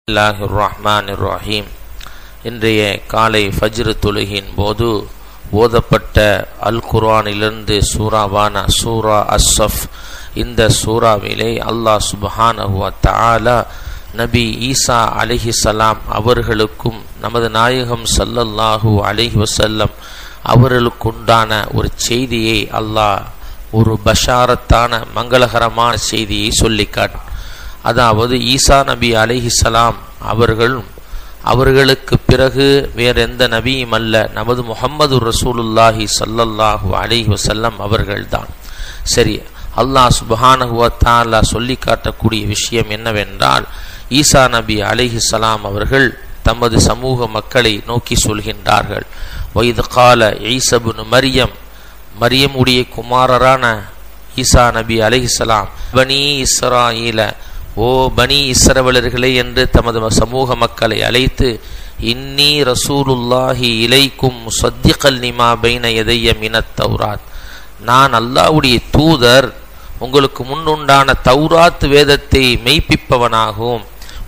அல்லாஹிர் ரஹ்மான் ரஹீம் இன்றைய காலை ஃபஜ்ரு தொழுகின் போது ஓதப்பட்ட அல் குர்ஆனிலிருந்து சூராவான சூரா அஸ்ஸஃப் இந்த சூறாவிலே அல்லாஹ் சுப்ஹானஹு வ தஆலா நபி ஈசா அலிஹி சலாம் அவர்களுக்கும் நமது நாயகம் சல்லல்லாஹு அலிஹி வசல்லம் அவர்களுக்குண்டான ஒரு செய்தியை அல்லாஹ் ஒரு பஷாரத்தான மங்களகரமான செய்தியை சொல்லி காட்டு அதாவது ஈசா நபி அலிஹிசலாம் அவர்கள் அவர்களுக்கு பிறகு வேற எந்த நபியும் அல்ல நமது முகம்மது ரசூலுல்லாஹி சல்லல்லாஹு அலிஹி வசல்லம் அவர்கள்தான் சரி அல்லாஹ் சுபஹானஹுவத்தாலா சொல்லி காட்டக்கூடிய விஷயம் என்னவென்றால் ஈசா நபி அலிஹிசலாம் அவர்கள் தமது சமூக மக்களை நோக்கி சொல்கின்றார்கள் வயது கால ஈசபுன் மரியம் மரியமுடைய குமாரரான ஈசா நபி அலிஹிசலாம் பனி இஸ்ராயில ஓ பனி இஸ்ரவலர்களே என்று தமது சமூக மக்களை அழைத்து இன்னி ரசூலுல்லாஹி இலைக்கும் சத்திகல் நிமா பைன எதைய மினத் தௌராத் நான் அல்லாவுடைய தூதர் உங்களுக்கு முன்னுண்டான தௌராத் வேதத்தை மெய்ப்பிப்பவனாகவும்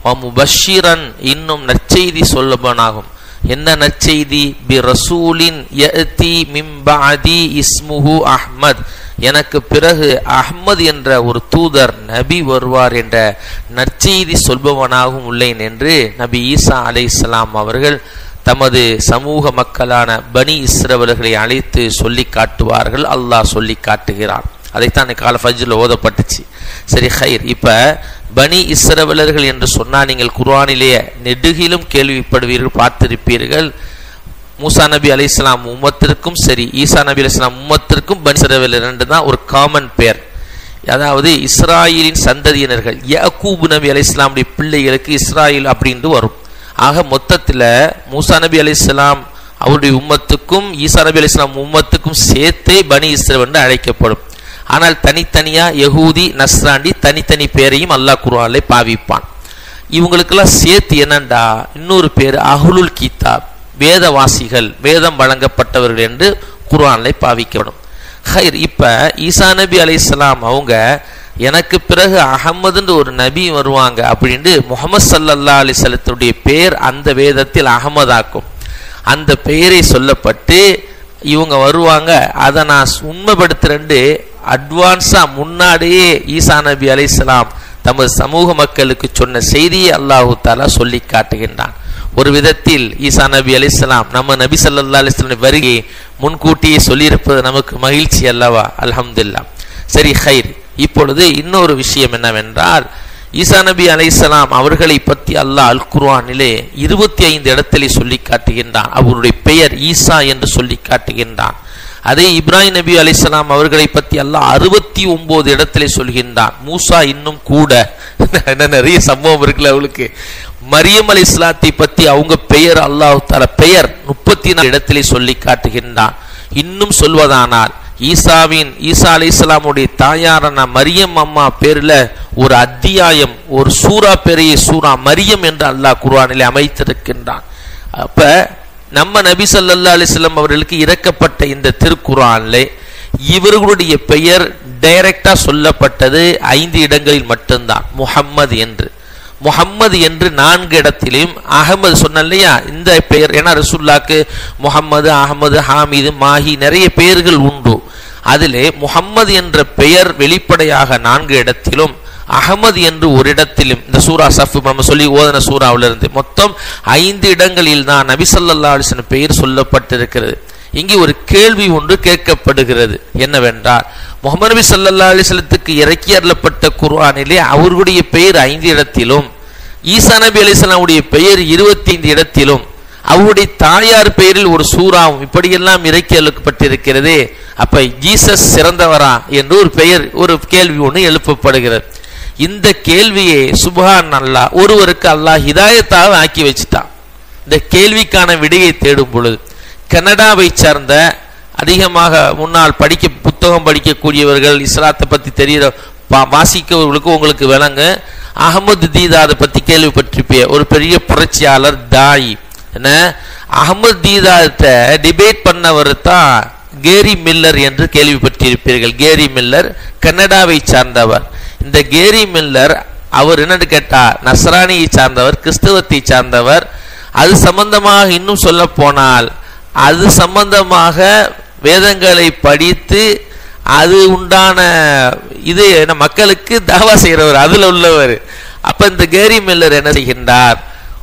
முபஷிரன் இன்னும் நற்செய்தி சொல்லவனாகும் என்ன நற்செய்தி பி ரசூலின் யதி மிம்பாதி இஸ்முஹு அஹ்மத் எனக்கு பிறகு அஹ்மது என்ற ஒரு தூதர் நபி வருவார் என்ற நற்செய்தி சொல்பவனாகவும் உள்ளேன் என்று நபி ஈசா அலை இஸ்லாம் அவர்கள் தமது சமூக மக்களான பனி இஸ்ரவர்களை அழைத்து சொல்லி காட்டுவார்கள் அல்லாஹ் சொல்லி காட்டுகிறான் அதைத்தான் கால ஃபஜ்ல ஓதப்பட்டுச்சு சரி ஹைர் இப்ப பனி இஸ்ரவலர்கள் என்று சொன்னால் நீங்கள் குர்ஆனிலேயே நெடுகிலும் கேள்விப்படுவீர்கள் பார்த்திருப்பீர்கள் மூசா நபி அலி இஸ்லாம் உம்மத்திற்கும் சரி ஈசா நபி அலி இஸ்லாம் உம்மத்திற்கும் பனி இஸ்ரவேல் ரெண்டு தான் ஒரு காமன் பேர் அதாவது இஸ்ராயலின் சந்ததியினர்கள் யக்கூப் நபி அலி இஸ்லாமுடைய பிள்ளைகளுக்கு இஸ்ராயில் அப்படின்ட்டு வரும் ஆக மொத்தத்தில் மூசா நபி அலி இஸ்லாம் அவருடைய உம்மத்துக்கும் ஈசா நபி அலி இஸ்லாம் உம்மத்துக்கும் சேர்த்தே பனி இஸ்ரேல் என்று அழைக்கப்படும் ஆனால் தனித்தனியா யகூதி நஸ்ராண்டி தனித்தனி பேரையும் அல்லாஹ் குர்ஆனிலே பாவிப்பான் இவங்களுக்கெல்லாம் சேர்த்து என்னண்டா இன்னொரு பேர் அஹுலுல் கிதாப் வேதவாசிகள் வேதம் வழங்கப்பட்டவர்கள் என்று குர்ஆனிலே பாவிக்கப்படும் ஹைர் இப்ப ஈசா நபி அலி இஸ்லாம் அவங்க எனக்கு பிறகு அகமதுன்ற ஒரு நபி வருவாங்க அப்படின்ட்டு முகமது சல்லல்லா அலிசல்லத்துடைய பேர் அந்த வேதத்தில் அகமதாக்கும் அந்த பெயரை சொல்லப்பட்டு இவங்க வருவாங்க அதை நான் உண்மைப்படுத்துறேன்ட்டு அட்வான்ஸாக முன்னாடியே ஈசா நபி அலிஸ்லாம் தமது சமூக மக்களுக்கு சொன்ன செய்தியை அல்லாஹு தாலா சொல்லி காட்டுகின்றான் ஒரு விதத்தில் ஈசா நபி அலிஸ்லாம் நம்ம நபி சல்லா அலிஸ்லாம் வருகை முன்கூட்டியே சொல்லியிருப்பது நமக்கு மகிழ்ச்சி அல்லவா அல்ஹம்துல்லா சரி ஹைர் இப்பொழுது இன்னொரு விஷயம் என்னவென்றால் ஈசா நபி அலைசலாம் அவர்களை பற்றி அல்லாஹ் அல் குர்ஆனிலே இருபத்தி ஐந்து இடத்திலே சொல்லி காட்டுகின்றான் அவருடைய பெயர் ஈசா என்று சொல்லி காட்டுகின்றான் அதே இப்ராஹிம் நபி அலிஸ்லாம் அவர்களை பற்றி அல்லாஹ் அறுபத்தி ஒன்பது இடத்திலே சொல்கின்றான் மூசா இன்னும் கூட என்ன நிறைய சம்பவம் இருக்குல்ல அவளுக்கு மரியம் அலி இஸ்லாத்தை பற்றி அவங்க பெயர் அல்லாஹு தால பெயர் முப்பத்தி நாலு இடத்திலே சொல்லி காட்டுகின்றான் இன்னும் சொல்வதானால் ஈசாவின் ஈசா அலி இஸ்லாமுடைய தாயாரான மரியம் அம்மா பேர்ல ஒரு அத்தியாயம் ஒரு சூறா பெரிய சூறா மரியம் என்று அல்லாஹ் குர்ஆனிலே அமைத்திருக்கின்றான் அப்ப நம்ம நபி சல்லா அலிஸ்லாம் அவர்களுக்கு இறக்கப்பட்ட இந்த திருக்குறான்ல இவர்களுடைய பெயர் டைரக்டா சொல்லப்பட்டது ஐந்து இடங்களில் மட்டும்தான் முஹம்மது என்று முஹம்மது என்று நான்கு இடத்திலையும் அகமது சொன்ன இல்லையா இந்த பெயர் ஏன்னா ரசுல்லாக்கு முகம்மது அகமது ஹாமிது மாஹி நிறைய பெயர்கள் உண்டு அதிலே முகம்மது என்ற பெயர் வெளிப்படையாக நான்கு இடத்திலும் அகமது என்று ஒரு இடத்திலும் இந்த சூரா சஃப் நம்ம சொல்லி ஓதன சூறாவிலிருந்து மொத்தம் ஐந்து இடங்களில் தான் நபிசல்லா அலிசன் பெயர் சொல்லப்பட்டிருக்கிறது இங்கே ஒரு கேள்வி ஒன்று கேட்கப்படுகிறது என்னவென்றால் முகமது நபி சல்லா அலிஸ்லத்துக்கு இறக்கி அருளப்பட்ட குர்ஆனிலே அவர்களுடைய பெயர் ஐந்து இடத்திலும் ஈசா நபி அலிஸ்லாமுடைய பெயர் இருபத்தி ஐந்து இடத்திலும் அவருடைய தாயார் பெயரில் ஒரு சூறாவும் இப்படியெல்லாம் இறக்கி அளிக்கப்பட்டிருக்கிறதே அப்ப ஜீசஸ் சிறந்தவரா என்று ஒரு பெயர் ஒரு கேள்வி ஒன்று எழுப்பப்படுகிறது இந்த கேள்வியை சுபஹான் அல்லாஹ் ஒருவருக்கு அல்லாஹ் ஹிதாயத்தாக ஆக்கி வச்சுட்டான் இந்த கேள்விக்கான விடையை தேடும் பொழுது கனடாவை சார்ந்த அதிகமாக முன்னால் படிக்க புத்தகம் படிக்கக்கூடியவர்கள் இஸ்லாத்தை பற்றி தெரிகிற வாசிக்கவர்களுக்கு உங்களுக்கு விளங்க அகமது தீதாதை பற்றி கேள்விப்பட்டிருப்பிய ஒரு பெரிய புரட்சியாளர் தாய் என்ன அகமது தீதாத்தை டிபேட் பண்ணவர் தான் கேரி மில்லர் என்று கேள்விப்பட்டிருப்பீர்கள் கேரி மில்லர் கனடாவை சார்ந்தவர் இந்த கேரி மில்லர் அவர் என்னன்னு கேட்டா நஸ்ரானியை சார்ந்தவர் கிறிஸ்தவத்தை சார்ந்தவர் அது சம்பந்தமாக இன்னும் சொல்ல போனால் அது சம்பந்தமாக வேதங்களை படித்து அது உண்டான இது என்ன மக்களுக்கு தாவா செய்கிறவர் அதுல உள்ளவர் அப்ப இந்த கேரி மில்லர் என்ன செய்கின்றார்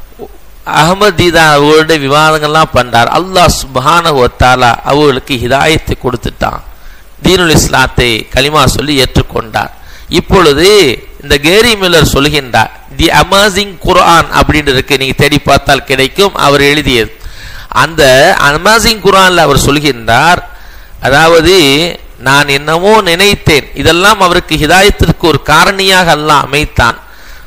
அகமது தீதா அவர்களுடைய விவாதங்கள்லாம் பண்றார் அல்லாஹ் சுப்ஹானஹு வ தஆலா அவர்களுக்கு ஹிதாயத்தை கொடுத்துட்டான் தீனுல் இஸ்லாத்தை கலிமா சொல்லி ஏற்றுக்கொண்டார் இப்பொழுது இந்த கேரி மில்லர் சொல்கின்றார் தி அமேசிங் குர்ஆன் அப்படின்னு இருக்கு நீங்க தேடி பார்த்தால் கிடைக்கும் அவர் எழுதியது அந்த அமேசிங் குர்ஆன்ல அவர் சொல்கின்றார் அதாவது நான் என்னமோ நினைத்தேன் இதெல்லாம் அவருக்கு ஹிதாயத்திற்கு ஒரு காரணியாக அல்லாஹ் அமைத்தான்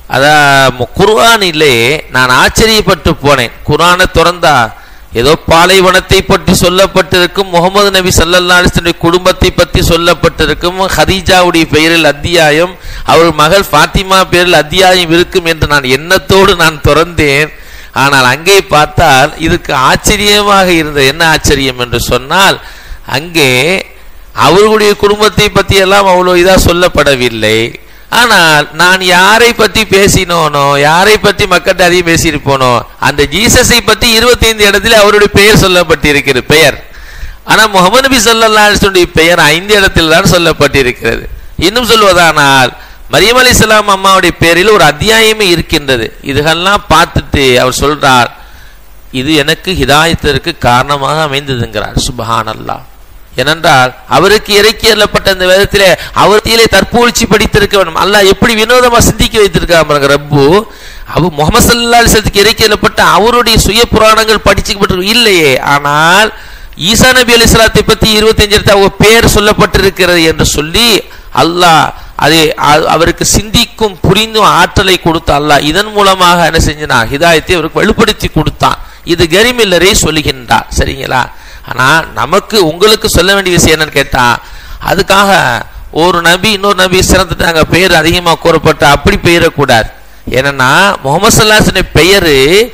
அதான் குர்ஆனிலே நான் ஆச்சரியப்பட்டு போனேன் குர்ஆனை திறந்தா ஏதோ பாலைவனத்தை பற்றி சொல்லப்பட்டிருக்கும் முகமது நபி ஸல்லல்லாஹு அலைஹி வஸல்லம் குடும்பத்தை பற்றி சொல்லப்பட்டிருக்கும் ஹதீஜாவுடைய பெயரில் அத்தியாயம் அவள் மகள் ஃபாத்திமா பெயரில் அத்தியாயம் இருக்கும் என்று நான் எண்ணத்தோடு நான் திறந்தேன் ஆனால் அங்கே பார்த்தால் இதுக்கு ஆச்சரியமாக இருந்த என்ன ஆச்சரியம் என்று சொன்னால் அங்கே அவர்களுடைய குடும்பத்தை பற்றி எல்லாம் அவ்வளோ இதா சொல்லப்படவில்லை ஆனால் நான் யாரை பற்றி பேசினோனோ யாரை பற்றி மக்கள்கிட்ட அதிகம் பேசியிருப்போனோ அந்த ஜீசஸை பற்றி இருபத்தைந்து இடத்துல அவருடைய பெயர் சொல்லப்பட்டிருக்கிறது பெயர் ஆனா முகமது நபி ஸல்லல்லாஹு அலைஹி வஸல்லம் பெயர் ஐந்து இடத்தில் தான் சொல்லப்பட்டிருக்கிறது இன்னும் சொல்வதானால் மரியம் அலைஹிஸ்ஸலாம் அம்மாவுடைய பேரில் ஒரு அத்தியாயமே இருக்கின்றது இதுகெல்லாம் பார்த்துட்டு அவர் சொல்றார் இது எனக்கு ஹிதாயத்திற்கு காரணமாக அமைந்ததுங்கிறார் சுபஹானல்லாஹ் ஏனென்றால் அவருக்கு இறக்கி அள்ளப்பட்ட இந்த வேதத்திலே அவர்த்தியிலே தற்பூழ்ச்சி படித்திருக்க வேண்டும் அல்லாஹ் எப்படி வினோதமா சிந்திக்க வைத்திருக்காங்க பாருங்க ரப்பு அவர் முகமது சல்லா அலிசத்துக்கு இறக்கி அள்ளப்பட்ட அவருடைய சுய புராணங்கள் படிச்சுக்கப்பட்டு இல்லையே ஆனால் ஈசா நபி அலி இஸ்லாத்தை பத்தி இருபத்தஞ்சு இடத்துல அவங்க பேர் சொல்லப்பட்டிருக்கிறது என்று சொல்லி அல்லாஹ் அதை அ- அவருக்கு சிந்திக்கும் புரிந்தும் ஆற்றலை கொடுத்த அல்லாஹ் இதன் மூலமாக என்ன செஞ்சனா ஹிதாயத்தை அவருக்கு வெளிப்படுத்தி கொடுத்தான் இது கரிமில்லரே சொல்லுகின்றார் சரிங்களா ஆனா நமக்கு உங்களுக்கு சொல்ல வேண்டிய விஷயம் என்னன்னு கேட்டா அதுக்காக ஒரு நபி இன்னொரு நபி சிறந்துட்டாங்க பெயர் அதிகமா கூறப்பட்ட அப்படி பெயரக்கூடாது ஏன்னா முகமது சல்லாஹின் பெயரு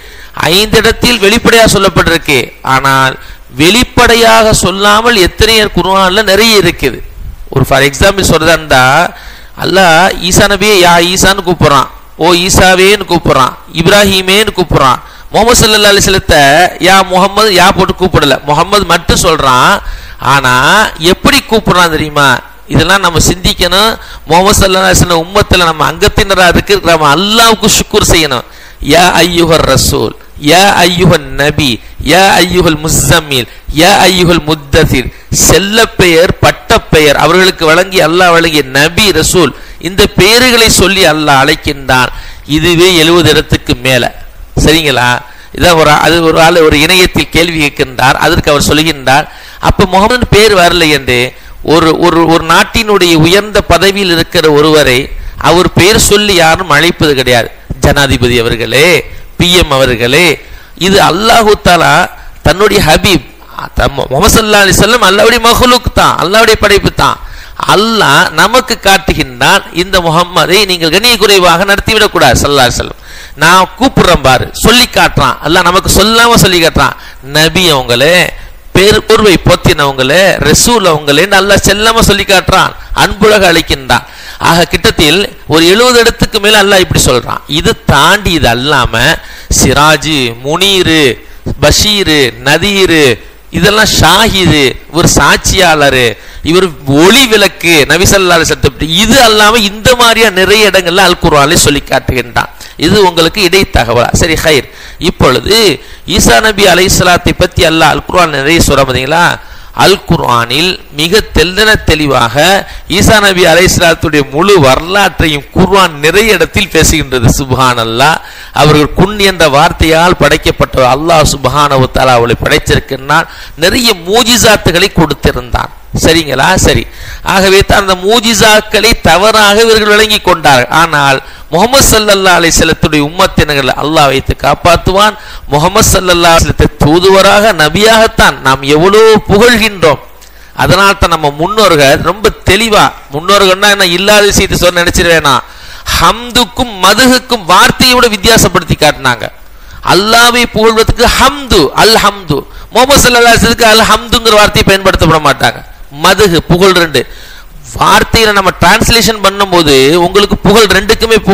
ஐந்து இடத்தில் வெளிப்படையாக சொல்லப்பட்டிருக்கு ஆனால் வெளிப்படையாக சொல்லாமல் எத்தனையோ குர்ஆன்ல நிறைய இருக்குது ஒரு ஃபார் எக்ஸாம்பிள் சொல்றதா அல்லாஹ் ஈசா நபியை யா ஈசான்னு கூப்பிடுறான் ஓ ஈசாவேன்னு கூப்பிடுறான் இப்ராஹிமேன்னு கூப்பிடுறான் முகமது சல்லா அலிஸ்லத்தை யா முகமது யா போட்டு கூப்பிடல முகமது மட்டும் சொல்றான் ஆனா எப்படி கூப்பிடுறான் தெரியுமா இதெல்லாம் நம்ம சிந்திக்கணும் முகமது சல்லா அலிஸ்லம் உம்மத்துல நம்ம அங்கத்தினரா இருக்கு நம்ம அல்லாவுக்கு சுக்குர் செய்யணும் யா ஐயுகர் ரசூல் யா ஐயுகன் நபி யா ஐயுகல் முஸ்ஸம்மில் யா ஐயுகல் முத்தசிர் செல்ல பெயர் பட்ட பெயர் அவர்களுக்கு வழங்கி அல்லாஹ் வழங்கிய நபி ரசூல் இந்த பெயர்களை சொல்லி அல்லாஹ் அழைக்கின்றான் இதுவே எழுபது இடத்துக்கு மேல சரிங்களா இதான் ஒரு அது ஒரு ஆள் ஒரு இணையத்தில் கேள்வி கேட்கின்றார் அதற்கு அவர் சொல்கின்றார் அப்ப முகமது பேர் வரலை என்று ஒரு ஒரு ஒரு நாட்டினுடைய உயர்ந்த பதவியில் இருக்கிற ஒருவரை அவர் பெயர் சொல்லி யாரும் அழைப்பது கிடையாது ஜனாதிபதி அவர்களே பிஎம் அவர்களே இது அல்லாஹு தாலா தன்னுடைய ஹபீப் முகமது சல்லா அலி சொல்லம் அல்லாவுடைய மகளுக்கு தான் அல்லாவுடைய படைப்பு தான் அல்லாஹ் நமக்கு காட்டுகின்றான் இந்த முகம்மதை நீங்கள் கண்ணிய குறைவாக நடத்திவிடக் கூடாது சல்லா செல்லம் நான் கூப்பிடுறேன் பாரு சொல்லி காட்டுறான் அல்லாஹ் நமக்கு சொல்லாம சொல்லி காட்டுறான் நபி அவங்களே பேர் பொருவை போத்தினவங்களே ரசூல் அவங்களே நல்லா செல்லாம சொல்லி காட்டுறான் அன்புலக அழைக்கின்றான் ஆக கிட்டத்தில் ஒரு எழுபது இடத்துக்கு மேல அல்லாஹ் இப்படி சொல்றான் இது தாண்டி இது அல்லாம சிராஜு முனீரு பஷீரு நதீரு இதெல்லாம் ஷாஹிது இவர் சாட்சியாளர் இவர் ஒளி விளக்கு நபிசல்லாறு சட்டப்படி இது அல்லாம இந்த மாதிரியா நிறைய இடங்கள்ல அல் குர்ஆனிலே சொல்லி காட்டுகின்றான் இது உங்களுக்கு இடைத்தகவலா சரி ஹைர் இப்பொழுது ஈசா நபி அலைஹிஸ்ஸலாத்தை பத்தி அல்லாஹ் அல் குர்ஆன் நிறைய சொல்ற பார்த்தீங்களா அல் குர்ஆனில் மிக தெல்லன தெளிவாக ஈசா நபி அலைஹிஸ்ஸலாத்துடைய முழு வரலாற்றையும் குர்ஆன் நிறைய இடத்தில் பேசுகின்றது சுப்ஹான் அல்லாஹ் அவர்கள் குன் என்ற வார்த்தையால் படைக்கப்பட்ட அல்லாஹ் சுப்ஹானஹு தஆலா அவளை படைச்சிருக்கின்றான் நிறைய மூஜிசாத்துகளை கொடுத்திருந்தான் சரிங்களா சரி ஆகவே தான் அந்த மூஜிசாக்களை தவறாக இவர்கள் விளங்கி கொண்டார்கள் ஆனால் முகமது சல்லல்லா அலிஸ்லத்துடைய உம்மத்தினர்கள் அல்லாஹ் வைத்து காப்பாற்றுவான் முகமது சல்லல்லா அலிஸ்லத்தை தூதுவராக நபியாகத்தான் நாம் எவ்வளவு புகழ்கின்றோம் அதனால் தான் நம்ம முன்னோர்கள் ரொம்ப தெளிவா முன்னோர்கள்னா என்ன இல்லாத விஷயத்தை சொல்ல நினைச்சிருவேனா ஹம்துக்கும் மதுகுக்கும் வார்த்தையை விட வித்தியாசப்படுத்தி காட்டினாங்க அல்லாவை புகழ்வதற்கு ஹம்து அல் ஹம்து முகமது சல்லா அலிஸ்லத்துக்கு அல் ஹம்துங்கிற வார்த்தையை பயன்படுத்தப்பட மாட்டாங்க மதுகு புகழ் ரெண்டு வார்த்தையில நம்ம டிரான்ஸ்லேஷன் பண்ணும்போது உங்களுக்கு புகழ் ரெண்டுக்குமே புகழ்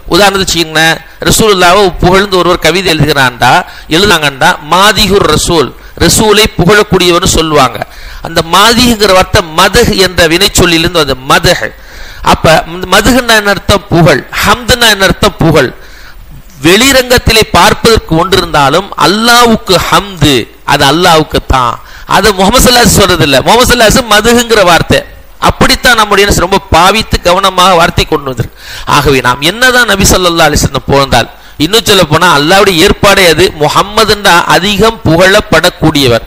உதாரணத்துக்கு வச்சுக்கோங்களேன் ரசூலுல்லாவை புகழ்ந்து ஒருவர் கவிதை எழுதுகிறான்டா எழுதாங்கண்டா மாதிகுர் ரசூல் ரசூலை புகழக்கூடியவர்னு சொல்லுவாங்க அந்த மாதிகிற வார்த்தை மதஹ் என்ற வினைச்சொல்லிலிருந்து வந்த மதஹ் அப்ப மதுகுன்னா என்ன அர்த்தம் புகழ் ஹம்துன்னா என்ன அர்த்தம் புகழ் வெளிரங்கத்திலே பார்ப்பதற்கு ஒன்று இருந்தாலும் அல்லாவுக்கு ஹம்து அது அல்லாவுக்கு தான் அது முகமது சல்லாஸ் சொல்றது இல்ல முகமது சல்லாஸ் மதுகுங்கிற வார்த்தை அப்படித்தான் நம்முடைய ரொம்ப பாவித்து கவனமாக வார்த்தை கொண்டு வந்திருக்கு ஆகவே நாம் என்னதான் நபி சொல்லா அலிஸ்லம் போந்தால் இன்னும் சொல்ல போனா அல்லாவுடைய ஏற்பாடே அது முகம்மதுன்றா அதிகம் புகழப்படக்கூடியவர்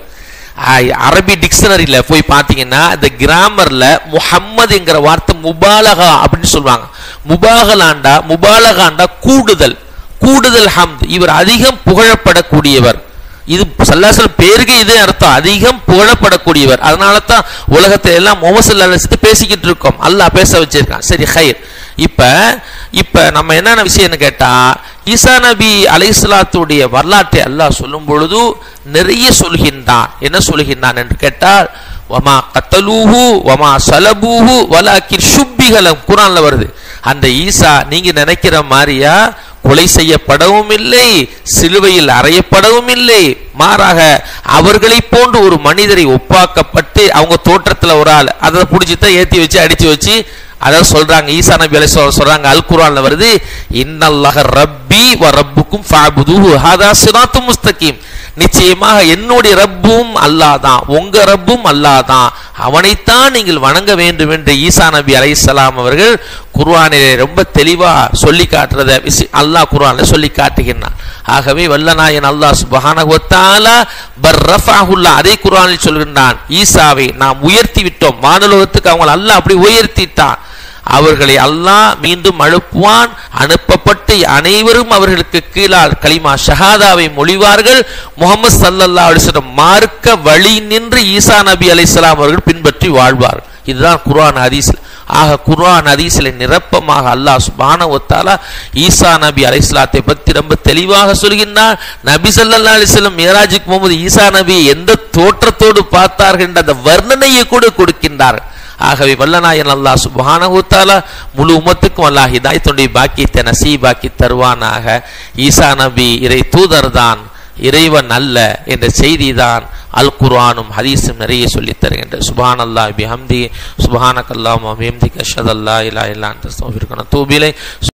அரபி டிக்ஷனரியில போய் பார்த்தீங்கன்னா இந்த கிராமர்ல முஹம்மதுங்கிற வார்த்தை முபாலகா அப்படின்னு சொல்லுவாங்க முபாகலாண்டா முபாலகாண்டா கூடுதல் கூடுதல் ஹம்த் இவர் அதிகம் புகழப்படக்கூடியவர் இது சல்லாசலம் பேருக்கு இதே அர்த்தம் அதிகம் புகழப்படக்கூடியவர் அதனால தான் உலகத்தை எல்லாம் முகமது பேசிக்கிட்டு இருக்கோம் அல்லாஹ் பேச வச்சிருக்கான் சரி ஹைர் இப்ப இப்ப நம்ம என்னென்ன விஷயம்னு கேட்டா ஈசா நபி அலைசலாத்துடைய வரலாற்றை அல்லாஹ் சொல்லும் பொழுது நிறைய சொல்கின்றான் என்ன சொல்கின்றான் என்று கேட்டால் வமா கத்தலூஹு வமா சலபூஹு வலாக்கின் சுப்பிகலம் குரான்ல வருது அந்த ஈசா நீங்க நினைக்கிற மாதிரியா கொலை செய்யப்படவும் இல்லை சிலுவையில் அறையப்படவும் இல்லை மாறாக அவர்களை போன்று ஒரு மனிதரை ஒப்பாக்கப்பட்டு அவங்க தோற்றத்துல ஒரு ஆள் அதை பிடிச்சிதான் ஏத்தி வச்சு அடிச்சு வச்சு அதான் சொல்றாங்க ஈசா நபி அலை சொல்றாங்க அல் குரான்ல வருது இன்னல்லாஹ ரப்பி வ ரப்புக்கும் ஃபஅபுதுஹு ஹாதா சிராத்தும் முஸ்தகீம் நிச்சயமாக என்னுடைய ரப்பும் அல்லாஹ் தான் உங்க ரப்பும் அல்லாஹ் தான் அவனைத்தான் நீங்கள் வணங்க வேண்டும் என்று ஈசா நபி அலைஹிஸ்ஸலாம் அவர்கள் குர்ஆனிலே ரொம்ப தெளிவா சொல்லி காட்டுறத அல்லாஹ் குர்ஆன்ல சொல்லி காட்டுகின்றான் ஆகவே வல்லநாயன் அல்லாஹ் சுப்ஹானஹு வ தஆலா பர்ரஃபஹுல்லா அதே குர்ஆனில் சொல்கின்றான் ஈசாவை நாம் உயர்த்தி விட்டோம் வானலோகத்துக்கு அவங்களை அல்லாஹ் அப்படி உயர்த்திட்டான் அவர்களை அல்லாஹ் மீண்டும் அனுப்புவான் அனுப்பப்பட்டு அனைவரும் அவர்களுக்கு கீழால் கலிமா ஷஹாதாவை மொழிவார்கள் முகமது சல்லல்லா அலிஸ்லம் மார்க்க வழி நின்று ஈசா நபி அலைசலாம் அவர்கள் பின்பற்றி வாழ்வார் இதுதான் குர்ஆன் ஹதீஸ் ஆக குர்ஆன் ஹதீஸில் நிரப்பமாக அல்லாஹ் சுபான ஒத்தாலா ஈசா நபி அலைஸ்லாத்தை பற்றி ரொம்ப தெளிவாக சொல்கின்றார் நபி சல்லா அலிஸ்லம் மேராஜுக்கு போகும்போது ஈசா நபி எந்த தோற்றத்தோடு பார்த்தார்கள் என்ற அந்த வர்ணனையை கூட கொடுக்கின்றார் ஆகவே வல்லநாயன் அல்லாஹ் சுப்ஹானஹு தஆலா முழு உம்மத்துக்கும் அல்லாஹ் ஹிதாயத்துடைய பாக்கியத்தை நசீபாக்கி தருவானாக ஈசா நபி இறை தூதர் தான் இறைவன் அல்ல என்ற செய்தி தான் அல் குர்ஆனும் ஹதீஸும் நிறைய சொல்லித் தருகின்ற சுபான் அல்லாஹ் பிஹம்தி சுபானக் அல்லாஹ் பிஹம்திக அஷ்ஹது அல்லா இலாஹ இல்லா அன்த அஸ்தக்ஃபிருக்க வ அத்தூபு இலைக்